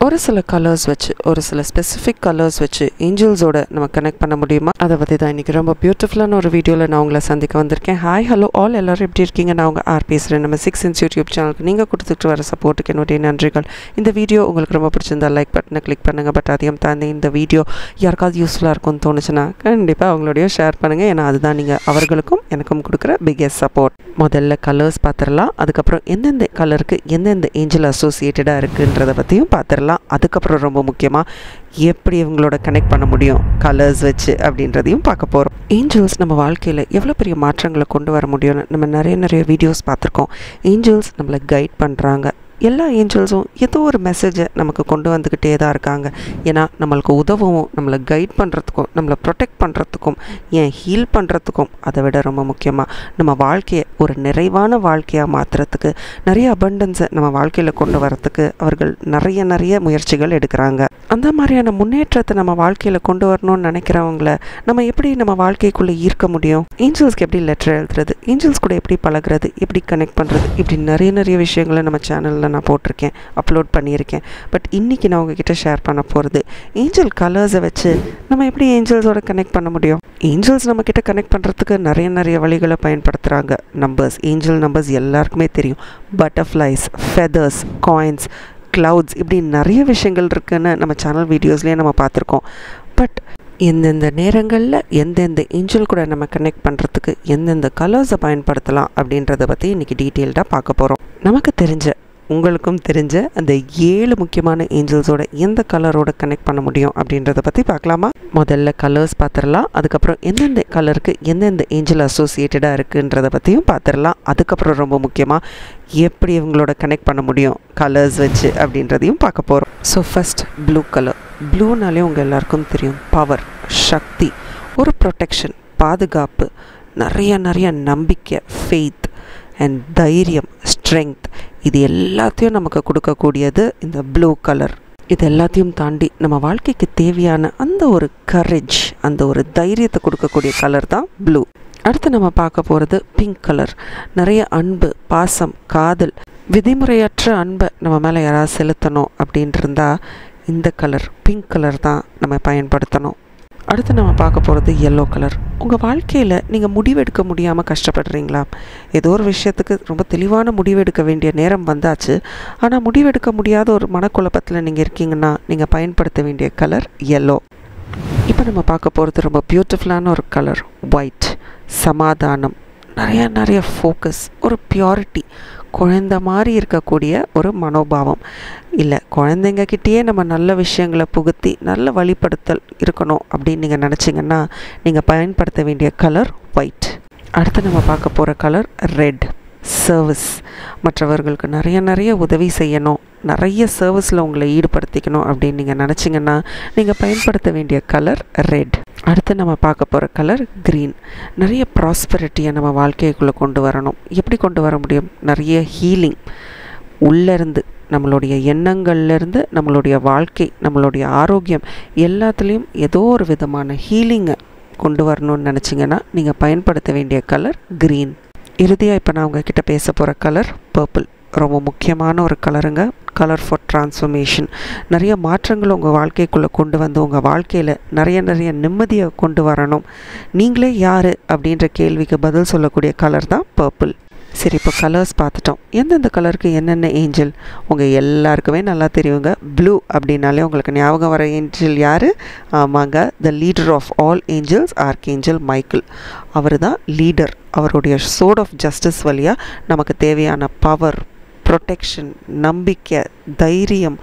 ஒரு சில கலர்ஸ் வச்சு ஒரு சில ஸ்பெசிஃபிக் கலர்ஸ் வச்சு ஏஞ்சல்ஸோட நம்ம கனெக்ட் பண்ண முடியுமா அதை பற்றி தான் இன்றைக்கி ரொம்ப பியூட்டிஃபுல்லான ஒரு வீடியோவில் நான் உங்களை சந்திக்க வந்திருக்கேன் ஹாய் ஹலோ ஆல் எல்லோரும் எப்படி இருக்கீங்க நான் உங்கள் ஆர் பேசுகிறேன் நம்ம சிக்ஸ் இன்ஸ் யூடியூப் சேனலுக்கு நீங்கள் கொடுத்துட்டு வர சப்போர்ட்டுக்கு என்னுடைய நன்றிகள் இந்த வீடியோ உங்களுக்கு ரொம்ப பிடிச்சிருந்தா லைக் பட்டனை கிளிக் பண்ணுங்கள் பட் அதையும் தாண்டி இந்த வீடியோ யாருக்காவது யூஸ்ஃபுல்லாக இருக்கும்னு தோணுச்சுன்னா கண்டிப்பாக அவங்களோடய ஷேர் பண்ணுங்கள் ஏன்னா அதுதான் நீங்கள் அவர்களுக்கும் எனக்கும் கொடுக்குற பிக்கெஸ்ட் சப்போர்ட் முதல்ல கலர்ஸ் பார்த்துடலாம் அதுக்கப்புறம் எந்தெந்த கலருக்கு எந்தெந்த ஏஞ்சல் அசோசியேட்டடாக இருக்குன்றதை பற்றியும் பார்த்துடலாம் அதுக்கப்புறம் ரொம்ப முக்கியமாக எப்படி இவங்களோட கனெக்ட் பண்ண முடியும் கலர்ஸ் வச்சு அப்படின்றதையும் பார்க்க போகிறோம் ஏஞ்சல்ஸ் நம்ம வாழ்க்கையில் எவ்வளோ பெரிய மாற்றங்களை கொண்டு வர முடியும்னு நம்ம நிறைய நிறைய வீடியோஸ் பார்த்துருக்கோம் ஏஞ்சல்ஸ் நம்மளை கைட் பண்ணுறாங்க எல்லா ஏஞ்சல்ஸும் ஏதோ ஒரு மெசேஜை நமக்கு கொண்டு வந்துக்கிட்டே தான் இருக்காங்க ஏன்னா நம்மளுக்கு உதவவும் நம்மளை கைட் பண்ணுறதுக்கும் நம்மளை ப்ரொடெக்ட் பண்ணுறதுக்கும் ஏன் ஹீல் பண்ணுறதுக்கும் அதை விட ரொம்ப முக்கியமாக நம்ம வாழ்க்கையை ஒரு நிறைவான வாழ்க்கையாக மாற்றுறதுக்கு நிறைய அபண்டன்ஸை நம்ம வாழ்க்கையில் கொண்டு வரத்துக்கு அவர்கள் நிறைய நிறைய முயற்சிகள் எடுக்கிறாங்க அந்த மாதிரியான முன்னேற்றத்தை நம்ம வாழ்க்கையில் கொண்டு வரணும்னு நினைக்கிறவங்கள நம்ம எப்படி நம்ம வாழ்க்கைக்குள்ளே ஈர்க்க முடியும் ஏஞ்சல்ஸ்க்கு எப்படி லெட்டர் எழுதுறது ஏஞ்சல்ஸ் கூட எப்படி பழகிறது எப்படி கனெக்ட் பண்ணுறது இப்படி நிறைய நிறைய விஷயங்களை நம்ம சேனலில் நான் போட்டிருக்கேன் அப்லோட் பண்ணியிருக்கேன் பட் இன்றைக்கி நான் உங்ககிட்ட ஷேர் பண்ண போகிறது ஏஞ்சல் கலர்ஸை வச்சு நம்ம எப்படி ஏஞ்சல்ஸோட கனெக்ட் பண்ண முடியும் ஏஞ்சல்ஸ் நம்மக்கிட்ட கனெக்ட் பண்ணுறதுக்கு நிறைய நிறைய வழிகளை பயன்படுத்துகிறாங்க நம்பர்ஸ் ஏஞ்சல் நம்பர்ஸ் எல்லாருக்குமே தெரியும் பட்டர்ஃப்ளைஸ் ஃபெதர்ஸ் காயின்ஸ் க்ளவுட்ஸ் இப்படி நிறைய விஷயங்கள் இருக்குன்னு நம்ம சேனல் வீடியோஸ்லேயே நம்ம பார்த்துருக்கோம் பட் எந்தெந்த நேரங்களில் எந்தெந்த ஏஞ்சல் கூட நம்ம கனெக்ட் பண்ணுறதுக்கு எந்தெந்த கலர்ஸை பயன்படுத்தலாம் அப்படின்றத பற்றி இன்றைக்கி டீட்டெயில்டாக பார்க்க போகிறோம் நமக்கு தெரிஞ்ச உங்களுக்கும் தெரிஞ்ச அந்த ஏழு முக்கியமான ஏஞ்சல்ஸோட எந்த கலரோட கனெக்ட் பண்ண முடியும் அப்படின்றத பற்றி பார்க்கலாமா முதல்ல கலர்ஸ் பார்த்துடலாம் அதுக்கப்புறம் எந்தெந்த கலருக்கு எந்தெந்த ஏஞ்சல் அசோசியேட்டடாக இருக்குன்றத பற்றியும் பார்த்துடலாம் அதுக்கப்புறம் ரொம்ப முக்கியமாக எப்படி இவங்களோட கனெக்ட் பண்ண முடியும் கலர்ஸ் வச்சு அப்படின்றதையும் பார்க்க போகிறோம் ஸோ ஃபஸ்ட் ப்ளூ கலர் ப்ளூனாலே உங்கள் எல்லாருக்கும் தெரியும் பவர் சக்தி ஒரு ப்ரொடெக்ஷன் பாதுகாப்பு நிறைய நிறைய நம்பிக்கை ஃபெய்த் அண்ட் தைரியம் ஸ்ட்ரெங்க் இது எல்லாத்தையும் நமக்கு கொடுக்கக்கூடியது இந்த ப்ளூ கலர் இது எல்லாத்தையும் தாண்டி நம்ம வாழ்க்கைக்கு தேவையான அந்த ஒரு கரேஜ் அந்த ஒரு தைரியத்தை கொடுக்கக்கூடிய கலர் தான் ப்ளூ அடுத்து நம்ம பார்க்க போகிறது பிங்க் கலர் நிறைய அன்பு பாசம் காதல் விதிமுறையற்ற அன்பை நம்ம மேலே யாராவது செலுத்தணும் அப்படின்ட்டு இருந்தால் இந்த கலர் பிங்க் கலர் தான் நம்ம பயன்படுத்தணும் அடுத்து நம்ம பார்க்க போகிறது எல்லோ கலர் உங்கள் வாழ்க்கையில் நீங்கள் முடிவெடுக்க முடியாமல் கஷ்டப்படுறீங்களா ஏதோ ஒரு விஷயத்துக்கு ரொம்ப தெளிவான முடிவெடுக்க வேண்டிய நேரம் வந்தாச்சு ஆனால் முடிவெடுக்க முடியாத ஒரு மனக்குழப்பத்தில் நீங்கள் இருக்கீங்கன்னா நீங்கள் பயன்படுத்த வேண்டிய கலர் எல்லோ இப்போ நம்ம பார்க்க போகிறது ரொம்ப பியூட்டிஃபுல்லான ஒரு கலர் ஒயிட் சமாதானம் நிறைய நிறைய ஃபோக்கஸ் ஒரு பியூரிட்டி குழந்த மாதிரி இருக்கக்கூடிய ஒரு மனோபாவம் இல்லை குழந்தைங்கக்கிட்டேயே நம்ம நல்ல விஷயங்களை புகுத்தி நல்ல வழிப்படுத்தல் இருக்கணும் அப்படின்னு நீங்கள் நினச்சிங்கன்னா நீங்கள் பயன்படுத்த வேண்டிய கலர் ஒயிட் அடுத்து நம்ம பார்க்க போகிற கலர் ரெட் சர்வீஸ் மற்றவர்களுக்கு நிறைய நிறைய உதவி செய்யணும் நிறைய சர்வீஸில் உங்களை ஈடுபடுத்திக்கணும் அப்படின்னு நீங்கள் நினச்சிங்கன்னா நீங்கள் பயன்படுத்த வேண்டிய கலர் ரெட் அடுத்து நம்ம பார்க்க போகிற கலர் க்ரீன் நிறைய ப்ராஸ்பரிட்டியை நம்ம வாழ்க்கைக்குள்ளே கொண்டு வரணும் எப்படி கொண்டு வர முடியும் நிறைய ஹீலிங் உள்ளேருந்து நம்மளுடைய எண்ணங்கள்லேருந்து நம்மளுடைய வாழ்க்கை நம்மளுடைய ஆரோக்கியம் எல்லாத்துலேயும் ஏதோ ஒரு விதமான ஹீலிங்கை கொண்டு வரணும்னு நினச்சிங்கன்னா நீங்கள் பயன்படுத்த வேண்டிய கலர் க்ரீன் இறுதியாக இப்போ நான் உங்ககிட்ட பேச போகிற கலர் பர்பிள் ரொம்ப முக்கியமான ஒரு கலருங்க கலர் ஃபார் ட்ரான்ஸ்ஃபர்மேஷன் நிறைய மாற்றங்கள் உங்கள் வாழ்க்கைக்குள்ளே கொண்டு வந்து உங்கள் வாழ்க்கையில் நிறைய நிறைய நிம்மதியை கொண்டு வரணும் நீங்களே யார் அப்படின்ற கேள்விக்கு பதில் சொல்லக்கூடிய கலர் தான் பர்பிள் சரி இப்போ கலர்ஸ் பார்த்துட்டோம் எந்தெந்த கலருக்கு என்னென்ன ஏஞ்சல் உங்கள் எல்லாருக்குமே நல்லா தெரியுங்க ப்ளூ அப்படின்னாலே உங்களுக்கு ஞாபகம் வர ஏஞ்சல் யார் ஆமாங்க the leader of all angels archangel Michael அவர் தான் லீடர் அவருடைய சோட் ஆஃப் ஜஸ்டிஸ் வழியாக நமக்கு தேவையான பவர் ப்ரொடெக்ஷன் நம்பிக்கை தைரியம்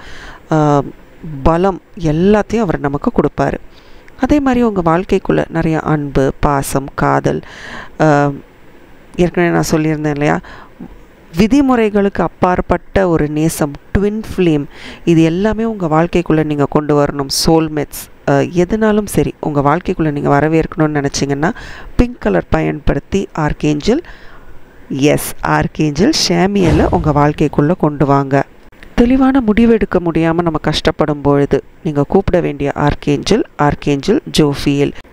பலம் எல்லாத்தையும் அவர் நமக்கு கொடுப்பாரு அதே மாதிரி உங்கள் வாழ்க்கைக்குள்ளே நிறைய அன்பு பாசம் காதல் ஏற்கனவே நான் சொல்லியிருந்தேன் இல்லையா விதிமுறைகளுக்கு அப்பாற்பட்ட ஒரு நேசம் ட்வின் ஃப்ளேம் இது எல்லாமே உங்கள் வாழ்க்கைக்குள்ளே நீங்கள் கொண்டு வரணும் சோல்மேட்ஸ் எதுனாலும் சரி உங்கள் வாழ்க்கைக்குள்ளே நீங்கள் வரவேற்கணும்னு நினச்சிங்கன்னா பிங்க் கலர் பயன்படுத்தி ஆர்கேஞ்சல் எஸ் ஆர்கேஞ்சல் ஷேமியலை உங்கள் வாழ்க்கைக்குள்ளே கொண்டு வாங்க தெளிவான முடிவெடுக்க முடியாமல் நம்ம கஷ்டப்படும் பொழுது நீங்கள் கூப்பிட வேண்டிய ஆர்கேஞ்சல் ஆர்கேஞ்சல் ஜோஃபியல்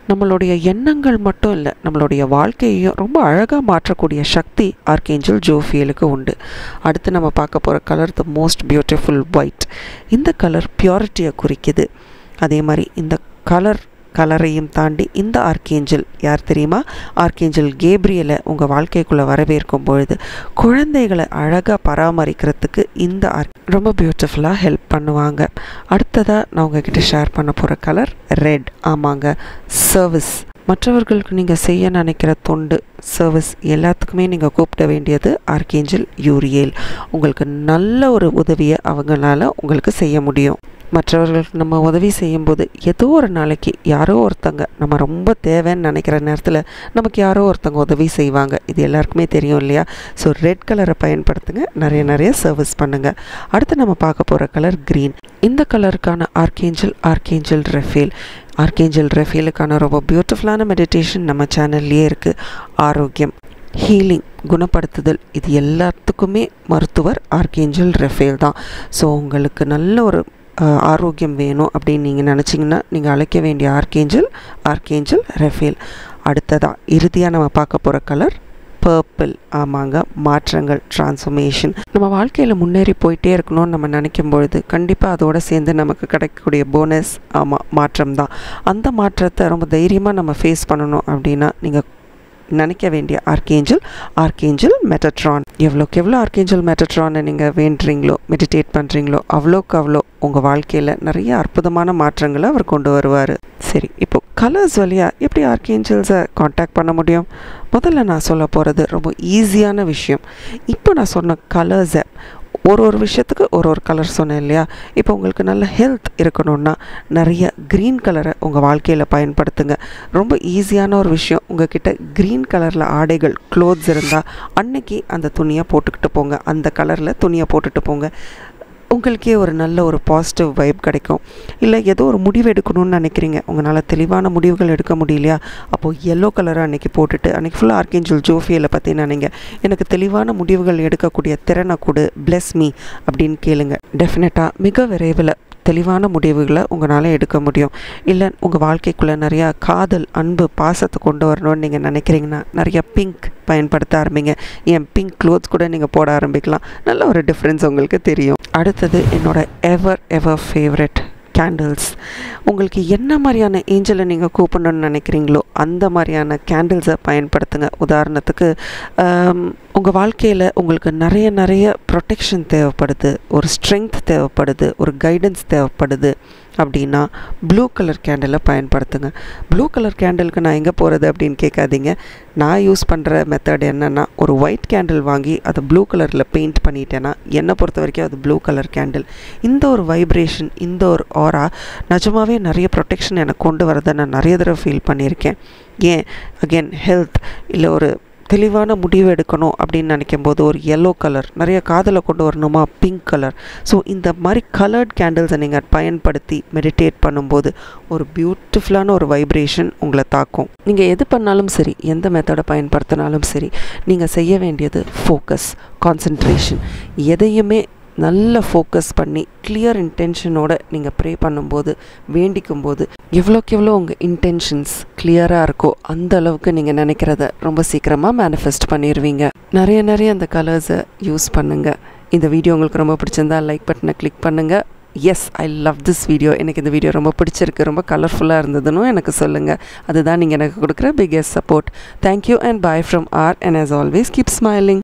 நம்மளுடைய எண்ணங்கள் மட்டும் இல்லை நம்மளுடைய வாழ்க்கையையும் ரொம்ப அழகாக மாற்றக்கூடிய சக்தி ஆர்கேஞ்சல் ஜோஃபியலுக்கு உண்டு அடுத்து நம்ம பார்க்க போகிற colour the most beautiful white இந்த கலர் பியூரிட்டியை குறிக்குது அதே மாதிரி இந்த கலர் கலரையும் தாண்டி இந்த ஆர்கேஞ்சல் யார் தெரியுமா ஆர்கேஞ்சல் கேப்ரியலை உங்கள் வாழ்க்கைக்குள்ளே வரவேற்கும் பொழுது குழந்தைகளை அழகாக பராமரிக்கிறதுக்கு இந்த ஆர் ரொம்ப பியூட்டிஃபுல்லாக ஹெல்ப் பண்ணுவாங்க அடுத்ததாக நான் உங்ககிட்ட ஷேர் பண்ண போகிற கலர் ரெட் ஆமாங்க சர்வீஸ் மற்றவர்களுக்கு நீங்கள் செய்ய நினைக்கிற தொண்டு சர்வீஸ் எல்லாத்துக்குமே நீங்கள் கூப்பிட வேண்டியது ஆர்கேஞ்சல் யூரியேல் உங்களுக்கு நல்ல ஒரு உதவியை அவங்களால உங்களுக்கு செய்ய முடியும் மற்றவர்களுக்கு நம்ம உதவி செய்யும்போது ஏதோ ஒரு நாளைக்கு யாரோ ஒருத்தங்க நம்ம ரொம்ப தேவைன்னு நினைக்கிற நேரத்தில் நமக்கு யாரோ ஒருத்தங்க உதவி செய்வாங்க இது எல்லாருக்குமே தெரியும் இல்லையா ஸோ ரெட் கலரை பயன்படுத்துங்க நிறைய நிறைய சர்வீஸ் பண்ணுங்கள் அடுத்து நம்ம பார்க்க போகிற கலர் க்ரீன் இந்த கலருக்கான ஆர்கேஞ்சல் ஆர்கேஞ்சல் ரெஃபேல் ஆர்கேஞ்சல் ரெஃபேலுக்கான ரொம்ப பியூட்டிஃபுல்லான மெடிடேஷன் நம்ம சேனல்லையே இருக்குது ஆரோக்கியம் ஹீலிங் குணப்படுத்துதல் இது எல்லாத்துக்குமே மருத்துவர் ஆர்கேஞ்சல் ரெஃபேல் தான் ஸோ உங்களுக்கு நல்ல ஒரு ஆரோக்கியம் வேணும் அப்படின்னு நீங்கள் நினச்சிங்கன்னா நீங்கள் அழைக்க வேண்டிய ஆர்கேஞ்சல் ஆர்கேஞ்சல் ரெஃபேல் அடுத்ததாக இறுதியாக நம்ம பார்க்க போகிற கலர் பர்பிள் ஆமாங்க மாற்றங்கள் டிரான்ஸ்ஃபர்மேஷன் நம்ம வாழ்க்கையில் முன்னேறி போயிட்டே இருக்கணும்னு நம்ம நினைக்கும் பொழுது கண்டிப்பாக அதோடு சேர்ந்து நமக்கு கிடைக்கக்கூடிய போனஸ் ஆமாம் மாற்றம் தான் அந்த மாற்றத்தை ரொம்ப தைரியமாக நம்ம ஃபேஸ் பண்ணணும் அப்படின்னா நீங்கள் நினைக்க வேண்டிய ஆர்கேஞ்சல் ஆர்கேஞ்சல் மெட்டட்ரான் எவ்வளோக்கு எவ்வளோ ஆர்கேஞ்சல் மெட்டட்ரானை நீங்கள் வேண்டுறீங்களோ மெடிடேட் பண்ணுறீங்களோ அவ்வளோக்கு அவ்வளோ உங்கள் வாழ்க்கையில் நிறைய அற்புதமான மாற்றங்களை அவர் கொண்டு வருவார் சரி இப்போ கலர்ஸ் வழியாக எப்படி ஆர்கேஞ்சல்ஸை காண்டாக்ட் பண்ண முடியும் முதல்ல நான் சொல்ல போகிறது ரொம்ப ஈஸியான விஷயம் இப்போ நான் சொன்ன கலர்ஸை ஒரு ஒரு விஷயத்துக்கு ஒரு ஒரு கலர் சொன்னேன் இல்லையா இப்போ உங்களுக்கு நல்ல ஹெல்த் இருக்கணும்னா நிறைய க்ரீன் கலரை உங்கள் வாழ்க்கையில் பயன்படுத்துங்க ரொம்ப ஈஸியான ஒரு விஷயம் உங்ககிட்ட க்ரீன் கலரில் ஆடைகள் க்ளோத்ஸ் இருந்தால் அன்னைக்கு அந்த துணியை போட்டுக்கிட்டு போங்க அந்த கலரில் துணியை போட்டுட்டு போங்க உங்களுக்கே ஒரு நல்ல ஒரு பாசிட்டிவ் வைப் கிடைக்கும் இல்லை ஏதோ ஒரு முடிவு எடுக்கணும்னு நினைக்கிறீங்க உங்களால் தெளிவான முடிவுகள் எடுக்க முடியலையா அப்போது எல்லோ கலரை அன்றைக்கி போட்டுட்டு அன்றைக்கி ஃபுல்லாக ஆர்கேஞ்சல் ஜோஃபியில் பற்றி நினைங்க எனக்கு தெளிவான முடிவுகள் எடுக்கக்கூடிய திறனை கொடு பிளஸ் மீ அப்படின்னு கேளுங்க டெஃபினட்டாக மிக விரைவில் தெளிவான முடிவுகளை உங்களால் எடுக்க முடியும் இல்லை உங்கள் வாழ்க்கைக்குள்ளே நிறையா காதல் அன்பு பாசத்தை கொண்டு வரணும்னு நீங்கள் நினைக்கிறீங்கன்னா நிறையா பிங்க் பயன்படுத்த ஆரம்பிங்க என் பிங்க் க்ளோத்ஸ் கூட நீங்கள் போட ஆரம்பிக்கலாம் நல்ல ஒரு டிஃப்ரென்ஸ் உங்களுக்கு தெரியும் அடுத்தது என்னோட எவர் எவர் ஃபேவரட் கேண்டில்ஸ் உங்களுக்கு என்ன மாதிரியான ஏஞ்சலை நீங்கள் கூப்பிடணும்னு நினைக்கிறீங்களோ அந்த மாதிரியான கேண்டில்ஸை பயன்படுத்துங்க உதாரணத்துக்கு உங்கள் வாழ்க்கையில் உங்களுக்கு நிறைய நிறைய ப்ரொடெக்ஷன் தேவைப்படுது ஒரு ஸ்ட்ரென்த் தேவைப்படுது ஒரு கைடன்ஸ் தேவைப்படுது அப்படின்னா ப்ளூ கலர் கேண்டிலை பயன்படுத்துங்க ப்ளூ கலர் கேண்டிலுக்கு நான் எங்கே போகிறது அப்படின்னு கேட்காதீங்க நான் யூஸ் பண்ணுற மெத்தட் என்னென்னா ஒரு ஒயிட் கேண்டில் வாங்கி அதை ப்ளூ கலரில் பெயிண்ட் பண்ணிட்டேன்னா என்னை பொறுத்த வரைக்கும் அது ப்ளூ கலர் கேண்டில் இந்த ஒரு வைப்ரேஷன் இந்த ஒரு ஆரா நிஜமாகவே நிறைய ப்ரொடெக்ஷன் எனக்கு கொண்டு வரதை நான் நிறைய தடவை ஃபீல் பண்ணியிருக்கேன் ஏன் அகெயின் ஹெல்த் இல்லை ஒரு தெளிவான முடிவு எடுக்கணும் அப்படின்னு நினைக்கும் போது ஒரு எல்லோ கலர் நிறைய காதலை கொண்டு வரணுமா பிங்க் கலர் ஸோ இந்த மாதிரி கலர்ட் கேண்டில்ஸை நீங்கள் பயன்படுத்தி மெடிடேட் பண்ணும்போது ஒரு பியூட்டிஃபுல்லான ஒரு வைப்ரேஷன் உங்களை தாக்கும் நீங்கள் எது பண்ணாலும் சரி எந்த மெத்தடை பயன்படுத்தினாலும் சரி நீங்கள் செய்ய வேண்டியது ஃபோக்கஸ் கான்சன்ட்ரேஷன் எதையுமே நல்ல ஃபோக்கஸ் பண்ணி கிளியர் இன்டென்ஷனோட நீங்கள் ப்ரே பண்ணும்போது வேண்டிக்கும் போது எவ்வளோக்கு எவ்வளோ உங்கள் இன்டென்ஷன்ஸ் கிளியராக இருக்கோ அந்த அளவுக்கு நீங்கள் நினைக்கிறத ரொம்ப சீக்கிரமாக மேனிஃபெஸ்ட் பண்ணிடுவீங்க நிறைய நிறைய அந்த கலர்ஸை யூஸ் பண்ணுங்கள் இந்த வீடியோ உங்களுக்கு ரொம்ப பிடிச்சிருந்தா லைக் பட்டனை கிளிக் பண்ணுங்கள் yes I love this video எனக்கு இந்த வீடியோ ரொம்ப பிடிச்சிருக்கு ரொம்ப கலர்ஃபுல்லாக இருந்ததுன்னு எனக்கு சொல்லுங்கள் அதுதான் நீங்கள் எனக்கு கொடுக்குற biggest support thank you and bye from R and as always keep smiling